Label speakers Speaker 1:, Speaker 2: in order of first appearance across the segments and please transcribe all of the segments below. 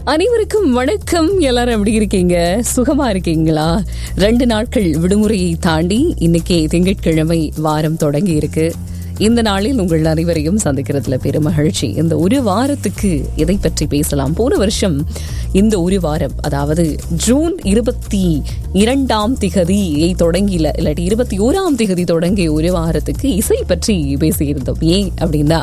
Speaker 1: அனைவருக்கும் வணக்கம் எல்லாரும் எப்படி இருக்கீங்க சுகமா இருக்கீங்களா ரெண்டு நாட்கள் விடுமுறையை தாண்டி இன்னைக்கு திங்கட்கிழமை வாரம் தொடங்கி இருக்கு இந்த நாளில் உங்கள் அனைவரையும் சந்திக்கிறதுல பெரும் மகிழ்ச்சி இந்த ஒரு வாரத்துக்கு எதை பற்றி பேசலாம் போன வருஷம் இந்த ஒரு வாரம் அதாவது ஜூன் இருபத்தி இரண்டாம் திகதியை தொடங்கில இல்லாட்டி இருபத்தி ஓராம் திகதி தொடங்கிய ஒரு வாரத்துக்கு இசை பற்றி பேசியிருந்தோம் ஏன் அப்படின்னா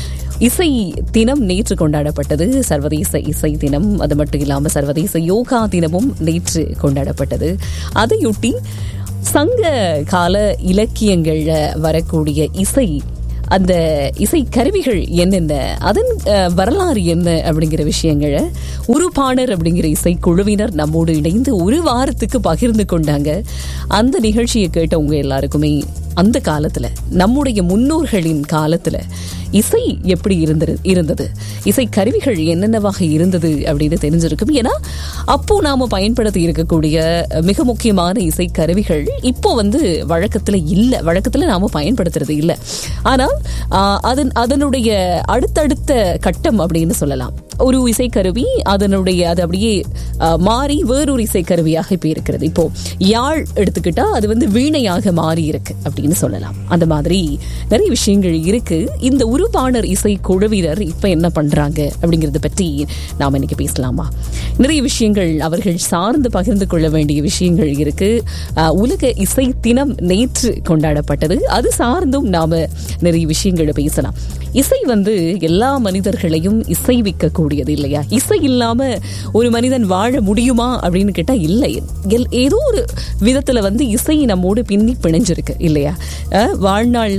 Speaker 1: இசை தினம் நேற்று கொண்டாடப்பட்டது சர்வதேச இசை தினம் அது மட்டும் இல்லாமல் சர்வதேச யோகா தினமும் நேற்று கொண்டாடப்பட்டது அதையொட்டி சங்க கால இலக்கியங்கள்ல வரக்கூடிய இசை அந்த இசை கருவிகள் என்னென்ன அதன் அஹ், வரலாறு என்ன அப்படிங்கிற விஷயங்களை உருபாணர் அப்படிங்கிற இசை குழுவினர் நம்மோடு இணைந்து ஒரு வாரத்துக்கு பகிர்ந்து கொண்டாங்க அந்த நிகழ்ச்சியை கேட்டவங்க எல்லாருக்குமே அந்த காலத்துல நம்முடைய முன்னோர்களின் காலத்துல இசை எப்படி இருந்தது இருந்தது இசை கருவிகள் என்னென்னவாக இருந்தது அப்படின்னு தெரிஞ்சிருக்கும் ஏன்னா அப்போ நாம பயன்படுத்தி இருக்கக்கூடிய மிக முக்கியமான இசை கருவிகள் இப்போ வந்து வழக்கத்துல இல்ல வழக்கத்துல நாம பயன்படுத்துறது இல்ல ஆனால் ஆஹ், அதன் அதனுடைய அடுத்தடுத்த கட்டம் அப்படின்னு சொல்லலாம் ஒரு இசைக்கருவி அதனுடைய அது அப்படியே ஆஹ், மாறி வேறொரு இசைக்கருவியாக இப்போ இருக்கிறது இப்போ யாழ் எடுத்துக்கிட்டா அது வந்து வீணையாக மாறி இருக்கு அப்படின்னு சொல்லலாம் அந்த மாதிரி நிறைய விஷயங்கள் இருக்கு இந்த உருபாணர் இசை குழுவினர் இப்ப என்ன பண்றாங்க அப்படிங்கறத பற்றி நாம இன்னைக்கு பேசலாமா நிறைய விஷயங்கள் அவர்கள் சார்ந்து பகிர்ந்து கொள்ள வேண்டிய விஷயங்கள் இருக்கு ஆஹ், உலக இசை தினம் நேற்று கொண்டாடப்பட்டது அது சார்ந்தும் நாம நிறைய விஷயங்களை பேசலாம் இசை வந்து எல்லா மனிதர்களையும் இசைவிக்க கூடியது இல்லையா இசை இல்லாம ஒரு மனிதன் வாழ முடியுமா அப்படின்னு கேட்டா இல்லை எல்- ஏதோ ஒரு விதத்துல வந்து இசை நம்மோடு பின்னி பிணைஞ்சிருக்கு இல்லையா அஹ், வாழ்நாள்ல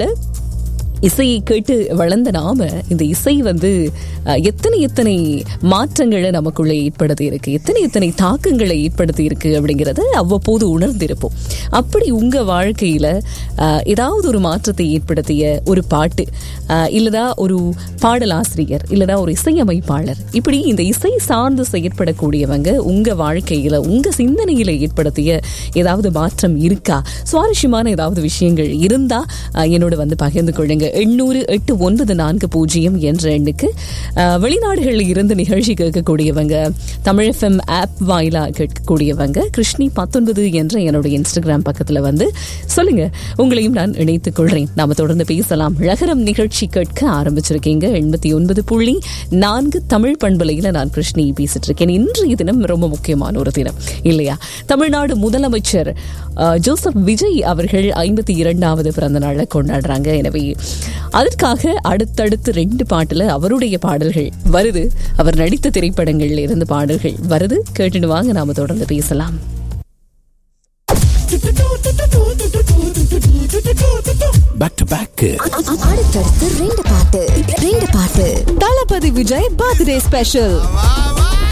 Speaker 1: இசையை கேட்டு வளர்ந்த நாம இந்த இசை வந்து அஹ், எத்தனை எத்தனை மாற்றங்களை நமக்குள்ள ஏற்படுத்தி இருக்கு எத்தனை எத்தனை தாக்கங்களை ஏற்படுத்தி இருக்கு அப்படிங்கறத அவ்வப்போது உணர்ந்திருப்போம் அப்படி உங்க வாழ்க்கையில அஹ், ஏதாவது ஒரு மாற்றத்தை ஏற்படுத்திய ஒரு பாட்டு அஹ், இல்லதா ஒரு பாடலாசிரியர் இல்லதா ஒரு இசையமைப்பாளர் இப்படி இந்த இசை சார்ந்து செயற்படக்கூடியவங்க உங்க வாழ்க்கையில உங்க சிந்தனையில ஏற்படுத்திய ஏதாவது மாற்றம் இருக்கா சுவாரஸ்யமான ஏதாவது விஷயங்கள் இருந்தா அஹ், என்னோட வந்து பகிர்ந்து கொள்ளுங்க எண்ணூறு எட்டு ஒன்பது நான்கு பூஜ்ஜியம் என்ற எண்ணுக்கு அஹ், வெளிநாடுகளில் இருந்து நிகழ்ச்சி கேட்கக்கூடியவங்க தமிழ் எஃப்எம் ஆப் வாயிலா கேட்கக்கூடியவங்க கிருஷ்ணி பத்தொன்பது என்ற என்னுடைய இன்ஸ்டாகிராம் பக்கத்துல வந்து சொல்லுங்க உங்களையும் நான் இணைத்துக் கொள்றேன் நாம தொடர்ந்து பேசலாம் ழகரம் நிகழ்ச்சி கேட்க ஆரம்பிச்சிருக்கீங்க எண்பத்தி ஒன்பது புள்ளி நான்கு தமிழ் பண்பலையில நான் கிருஷ்ணி பேசிட்டு இருக்கேன் இன்றைய தினம் ரொம்ப முக்கியமான ஒரு தினம் இல்லையா தமிழ்நாடு முதலமைச்சர் அஹ், ஜோசப் விஜய் அவர்கள் ஐம்பத்தி இரண்டாவது பிறந்த நாளை கொண்டாடுறாங்க எனவே அதற்காக அடுத்தடுத்து ரெண்டு பாட்டுல அவருடைய பாடல்கள் வருது அவர் நடித்த திரைப்படங்கள்ல இருந்து பாடல்கள் வருது கேட்டுட்டு வாங்க நாம தொடர்ந்து பேசலாம்
Speaker 2: பேக் டு பேக்
Speaker 3: அடுத்தடுத்து ரெண்டு பாட்டு ரெண்டு பாட்டு
Speaker 4: தளபதி விஜய் பர்த்டே ஸ்பெஷல்
Speaker 5: வா